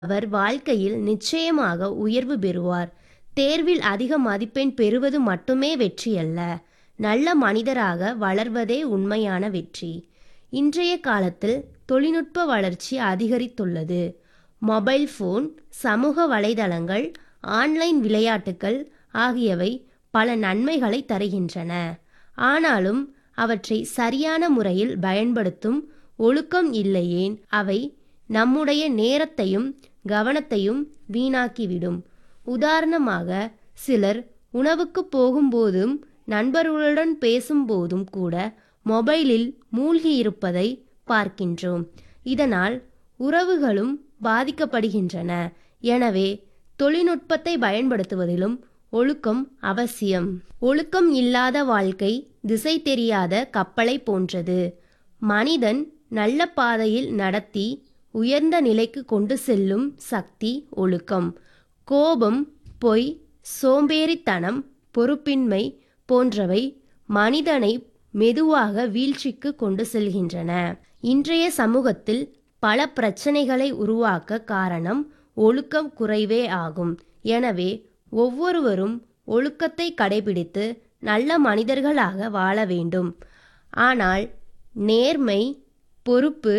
அவர் வாழ்க்கையில் நிச்சயமாக உயர்வு பெறுவார் தேர்வில் அதிக மதிப்பெண் பெறுவது மட்டுமே வெற்றியல்ல நல்ல மனிதராக வளர்வதே உண்மையான வெற்றி இன்றைய காலத்தில் தொழில்நுட்ப வளர்ச்சி அதிகரித்துள்ளது மொபைல் ஃபோன் சமூக வலைதளங்கள் ஆன்லைன் விளையாட்டுகள் ஆகியவை பல நன்மைகளை தருகின்றன ஆனாலும் அவற்றை சரியான முறையில் பயன்படுத்தும் ஒழுக்கம் இல்லையேன் அவை நம்முடைய நேரத்தையும் கவனத்தையும் வீணாக்கிவிடும் உதாரணமாக சிலர் உணவுக்கு போகும்போதும் நண்பர்களுடன் பேசும்போதும் கூட மொபைலில் மூழ்கியிருப்பதை பார்க்கின்றோம் இதனால் உறவுகளும் பாதிக்கப்படுகின்றன எனவே தொழில்நுட்பத்தை பயன்படுத்துவதிலும் ஒழுக்கம் அவசியம் ஒழுக்கம் இல்லாத வாழ்க்கை திசை தெரியாத கப்பலை போன்றது மனிதன் நல்ல பாதையில் நடத்தி உயர்ந்த நிலைக்கு கொண்டு செல்லும் சக்தி ஒழுக்கம் கோபம் பொய் சோம்பேறித்தனம் பொறுப்பின்மை போன்றவை மனிதனை மெதுவாக வீழ்ச்சிக்கு கொண்டு செல்கின்றன இன்றைய சமூகத்தில் பல பிரச்சனைகளை உருவாக்க காரணம் ஒழுக்கம் குறைவே ஆகும் எனவே ஒவ்வொருவரும் ஒழுக்கத்தை கடைபிடித்து நல்ல மனிதர்களாக வாழ வேண்டும் ஆனால் நேர்மை பொறுப்பு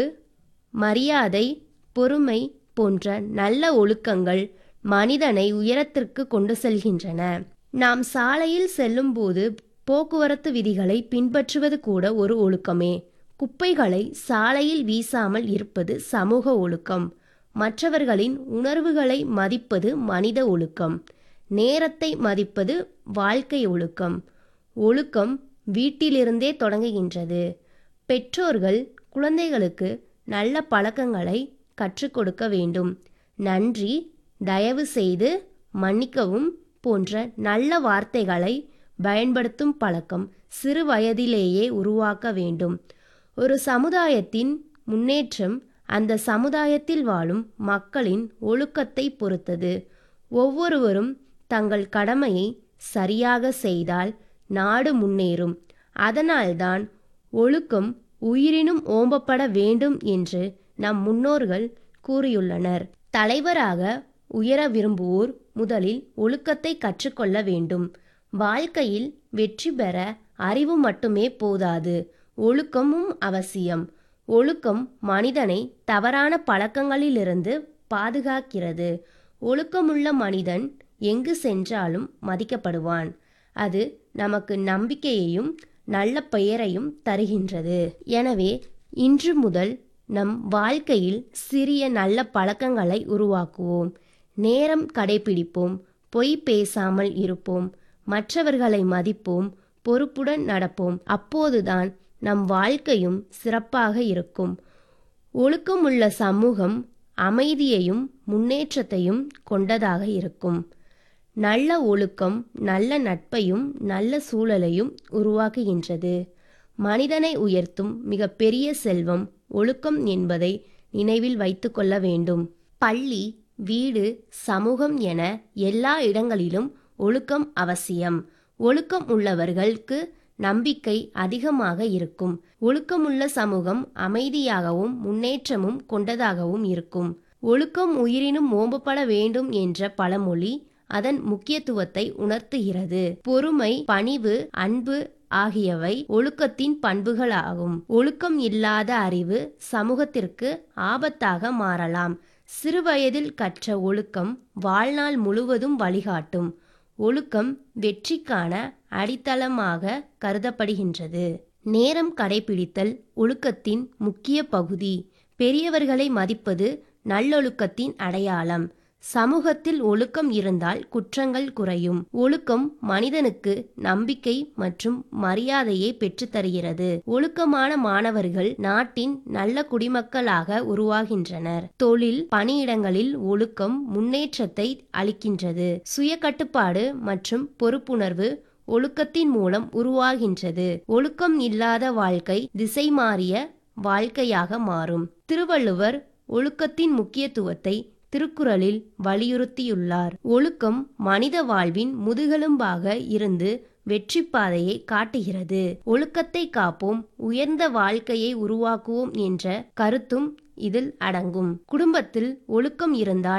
மரியாதை பொறுமை போன்ற நல்ல ஒழுக்கங்கள் மனிதனை உயரத்திற்கு கொண்டு செல்கின்றன நாம் சாலையில் செல்லும்போது போக்குவரத்து விதிகளை பின்பற்றுவது கூட ஒரு ஒழுக்கமே குப்பைகளை சாலையில் வீசாமல் இருப்பது சமூக ஒழுக்கம் மற்றவர்களின் உணர்வுகளை மதிப்பது மனித ஒழுக்கம் நேரத்தை மதிப்பது வாழ்க்கை ஒழுக்கம் ஒழுக்கம் வீட்டிலிருந்தே தொடங்குகின்றது பெற்றோர்கள் குழந்தைகளுக்கு நல்ல பழக்கங்களை கற்றுக் கொடுக்க வேண்டும் நன்றி தயவு செய்து மன்னிக்கவும் போன்ற நல்ல வார்த்தைகளை பயன்படுத்தும் பழக்கம் சிறு வயதிலேயே உருவாக்க வேண்டும் ஒரு சமுதாயத்தின் முன்னேற்றம் அந்த சமுதாயத்தில் வாழும் மக்களின் ஒழுக்கத்தை பொறுத்தது ஒவ்வொருவரும் தங்கள் கடமையை சரியாக செய்தால் நாடு முன்னேறும் அதனால்தான் ஒழுக்கம் உயிரினும் ஓம்பப்பட வேண்டும் என்று நம் முன்னோர்கள் கூறியுள்ளனர் தலைவராக உயர விரும்புவோர் முதலில் ஒழுக்கத்தை கற்றுக்கொள்ள வேண்டும் வாழ்க்கையில் வெற்றி பெற அறிவு மட்டுமே போதாது ஒழுக்கமும் அவசியம் ஒழுக்கம் மனிதனை தவறான பழக்கங்களிலிருந்து பாதுகாக்கிறது ஒழுக்கமுள்ள மனிதன் எங்கு சென்றாலும் மதிக்கப்படுவான் அது நமக்கு நம்பிக்கையையும் நல்ல பெயரையும் தருகின்றது எனவே இன்று முதல் நம் வாழ்க்கையில் சிறிய நல்ல பழக்கங்களை உருவாக்குவோம் நேரம் கடைபிடிப்போம் பொய் பேசாமல் இருப்போம் மற்றவர்களை மதிப்போம் பொறுப்புடன் நடப்போம் அப்போதுதான் நம் வாழ்க்கையும் சிறப்பாக இருக்கும் ஒழுக்கமுள்ள சமூகம் அமைதியையும் முன்னேற்றத்தையும் கொண்டதாக இருக்கும் நல்ல ஒழுக்கம் நல்ல நட்பையும் நல்ல சூழலையும் உருவாக்குகின்றது மனிதனை உயர்த்தும் மிக பெரிய செல்வம் ஒழுக்கம் என்பதை நினைவில் வைத்துக்கொள்ள வேண்டும் பள்ளி வீடு சமூகம் என எல்லா இடங்களிலும் ஒழுக்கம் அவசியம் ஒழுக்கம் உள்ளவர்களுக்கு நம்பிக்கை அதிகமாக இருக்கும் ஒழுக்கமுள்ள சமூகம் அமைதியாகவும் முன்னேற்றமும் கொண்டதாகவும் இருக்கும் ஒழுக்கம் உயிரினும் ஓம்பப்பட வேண்டும் என்ற பழமொழி அதன் முக்கியத்துவத்தை உணர்த்துகிறது பொறுமை பணிவு அன்பு ஆகியவை ஒழுக்கத்தின் பண்புகளாகும் ஒழுக்கம் இல்லாத அறிவு சமூகத்திற்கு ஆபத்தாக மாறலாம் சிறுவயதில் கற்ற ஒழுக்கம் வாழ்நாள் முழுவதும் வழிகாட்டும் ஒழுக்கம் வெற்றிக்கான அடித்தளமாக கருதப்படுகின்றது நேரம் கடைபிடித்தல் ஒழுக்கத்தின் முக்கிய பகுதி பெரியவர்களை மதிப்பது நல்லொழுக்கத்தின் அடையாளம் சமூகத்தில் ஒழுக்கம் இருந்தால் குற்றங்கள் குறையும் ஒழுக்கம் மனிதனுக்கு நம்பிக்கை மற்றும் மரியாதையை பெற்றுத்தருகிறது ஒழுக்கமான மாணவர்கள் நாட்டின் நல்ல குடிமக்களாக உருவாகின்றனர் தொழில் பணியிடங்களில் ஒழுக்கம் முன்னேற்றத்தை அளிக்கின்றது சுய கட்டுப்பாடு மற்றும் பொறுப்புணர்வு ஒழுக்கத்தின் மூலம் உருவாகின்றது ஒழுக்கம் இல்லாத வாழ்க்கை திசை மாறிய வாழ்க்கையாக மாறும் திருவள்ளுவர் ஒழுக்கத்தின் முக்கியத்துவத்தை திருக்குறளில் வலியுறுத்தியுள்ளார் ஒழுக்கம் மனித வாழ்வின் முதுகெலும்பாக இருந்து வெற்றி பாதையை காட்டுகிறது ஒழுக்கத்தை காப்போம் உயர்ந்த வாழ்க்கையை உருவாக்குவோம் என்ற கருத்தும் இதில் அடங்கும் குடும்பத்தில் ஒழுக்கம் இருந்தால்